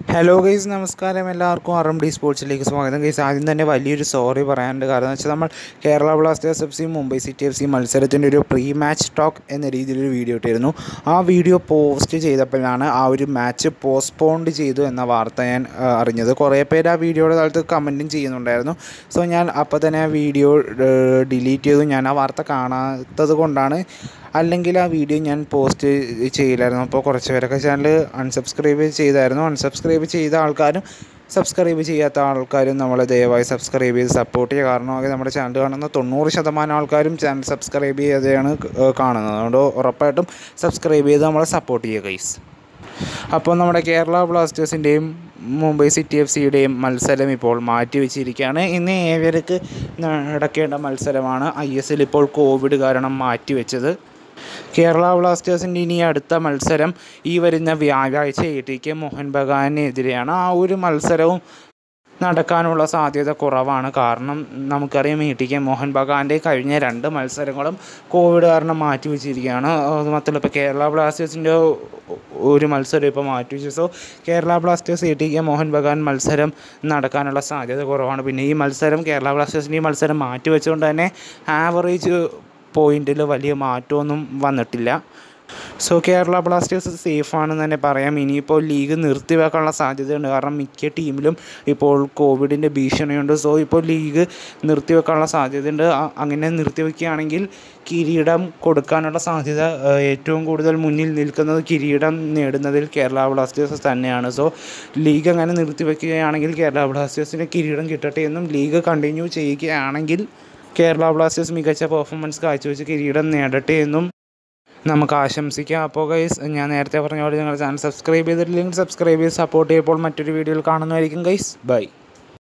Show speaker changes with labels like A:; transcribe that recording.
A: hello guys നമസ്കാരം എല്ലാവർക്കും R M D സ്പോർട്സിലേക്ക് സ്വാഗതം ഗൈസ് ആദ്യം തന്നെ വലിയൊരു സോറി പറയാനുണ്ട് കാരണം എന്ന് വെച്ചാൽ നമ്മൾ Kerala Blasters F C Mumbai City F C മത്സരത്തിൻ്റെ ഒരു പ്രീ മാച്ച് ടോക്ക് എന്ന രീതിയിലൊരു വീഡിയോ ഇട്ടിരുന്നു ആ വീഡിയോ പോസ്റ്റ് ചെയ്തപ്പോഴാണ് ആ ഒരു മാച്ച് പോസ്റ്റ്പോണ്ട് ചെയ്തു എന്ന വാർത്ത ഞാൻ ആ, അറിഞ്ഞത് കുറേ പേര് ആ വീഡിയോയുടെ താഴത്ത് കമൻറ്റും ചെയ്യുന്നുണ്ടായിരുന്നു സോ ഞാൻ അപ്പോൾ തന്നെ ആ വീഡിയോ ഡിലീറ്റ് ചെയ്തു ഞാൻ ആ വാർത്ത കാണാത്തത് കൊണ്ടാണ് അല്ലെങ്കിൽ ആ വീഡിയോ ഞാൻ പോസ്റ്റ് ചെയ്യില്ലായിരുന്നു അപ്പോൾ കുറച്ച് പേരൊക്കെ ചാനൽ അൺസബ്സ്ക്രൈബ് ചെയ്തായിരുന്നു അൺസബ്സ്ക്രൈബ് ചെയ്ത ആൾക്കാരും സബ്സ്ക്രൈബ് ചെയ്യാത്ത ആൾക്കാരും നമ്മളെ ദയവായി സബ്സ്ക്രൈബ് ചെയ്ത് സപ്പോർട്ട് ചെയ്യുക കാരണം നമ്മുടെ ചാനൽ കാണുന്ന തൊണ്ണൂറ് ശതമാനം ആൾക്കാരും ചാനൽ സബ്സ്ക്രൈബ് ചെയ്യാതെയാണ് ഏഹ് കാണുന്നത് അതുകൊണ്ട് ഉറപ്പായിട്ടും സബ്സ്ക്രൈബ് ചെയ്ത് നമ്മളെ സപ്പോർട്ട് ചെയ്യുക ഗൈസ് അപ്പോൾ നമ്മുടെ കേരള ബ്ലാസ്റ്റേഴ്സിൻ്റെയും മുംബൈ സിറ്റി എഫ് സിയുടെയും മത്സരം ഇപ്പോൾ മാറ്റി വെച്ചിരിക്കുകയാണ് ഇന്ന് ഏവർക്ക് നടക്കേണ്ട മത്സരമാണ് ഐ എസ് എൽ ഇപ്പോൾ കോവിഡ് കാരണം മാറ്റിവെച്ചത് കേരള ബ്ലാസ്റ്റേഴ്സിൻ്റെ ഇനി അടുത്ത മത്സരം ഈ വരുന്ന വ്യാഴാഴ്ച എ ടി കെ മോഹൻ ബഗാനെതിരെയാണ് ആ ഒരു മത്സരവും നടക്കാനുള്ള സാധ്യത കുറവാണ് കാരണം നമുക്കറിയാം ഇ ടി കെ മോഹൻ ബഗാൻ്റെ കഴിഞ്ഞ രണ്ട് മത്സരങ്ങളും കോവിഡ് കാരണം മാറ്റി വെച്ചിരിക്കുകയാണ് അത് മാത്രമല്ല ഇപ്പോൾ കേരള ബ്ലാസ്റ്റേഴ്സിൻ്റെ ഒരു മത്സരം ഇപ്പോൾ മാറ്റി വെച്ചു so Kerala Blasters E T K Mohun Bagan മത്സരം നടക്കാനുള്ള സാധ്യത കുറവാണ് പിന്നെ ഈ മത്സരം കേരള ബ്ലാസ്റ്റേഴ്സിൻ്റെ ഈ മത്സരം മാറ്റി വെച്ചുകൊണ്ട് തന്നെ ആവറേജ് പോയിന്റിൽ വലിയ മാറ്റമൊന്നും വന്നിട്ടില്ല സോ കേരള ബ്ലാസ്റ്റേഴ്സ് സേഫ് ആണെന്ന് തന്നെ പറയാം ഇനിയിപ്പോൾ ലീഗ് നിർത്തിവെക്കാനുള്ള സാധ്യതയുണ്ട് കാരണം മിക്ക ടീമിലും ഇപ്പോൾ കോവിഡിൻ്റെ ഭീഷണിയുണ്ട് സോ ഇപ്പോൾ ലീഗ് നിർത്തിവെക്കാനുള്ള സാധ്യതയുണ്ട് അ- അങ്ങനെ നിർത്തിവെക്കുകയാണെങ്കിൽ കിരീടം കൊടുക്കാനുള്ള സാധ്യത ഏഹ്, ഏറ്റവും കൂടുതൽ മുന്നിൽ നിൽക്കുന്നത് കിരീടം നേടുന്നതിൽ കേരള ബ്ലാസ്റ്റേഴ്സ് തന്നെയാണ് സോ ലീഗ് അങ്ങനെ നിർത്തിവെക്കുകയാണെങ്കിൽ കേരള ബ്ലാസ്റ്റേഴ്സിന് കിരീടം കിട്ടട്ടെ എന്നും ലീഗ് കണ്ടിന്യൂ ചെയ്യുകയാണെങ്കിൽ കേരള ബ്ലാസ്റ്റേഴ്സ് മികച്ച പെർഫോമൻസ് കാഴ്ചവെച്ച് കിരീടം നേടട്ടെ എന്നും നമുക്ക് ആശംസിക്കാം അപ്പോൾ ഗൈസ് ഞാൻ നേരത്തെ പറഞ്ഞ പോലെ നിങ്ങളുടെ ചാനൽ സബ്സ്ക്രൈബ് ചെയ്തിട്ടില്ലെങ്കിൽ സബ്സ്ക്രൈബ് ചെയ്ത് സപ്പോർട്ട് ചെയ്യുമ്പോൾ മറ്റൊരു വീഡിയോയിൽ കാണുന്നതായിരിക്കും ഗൈസ് ബൈ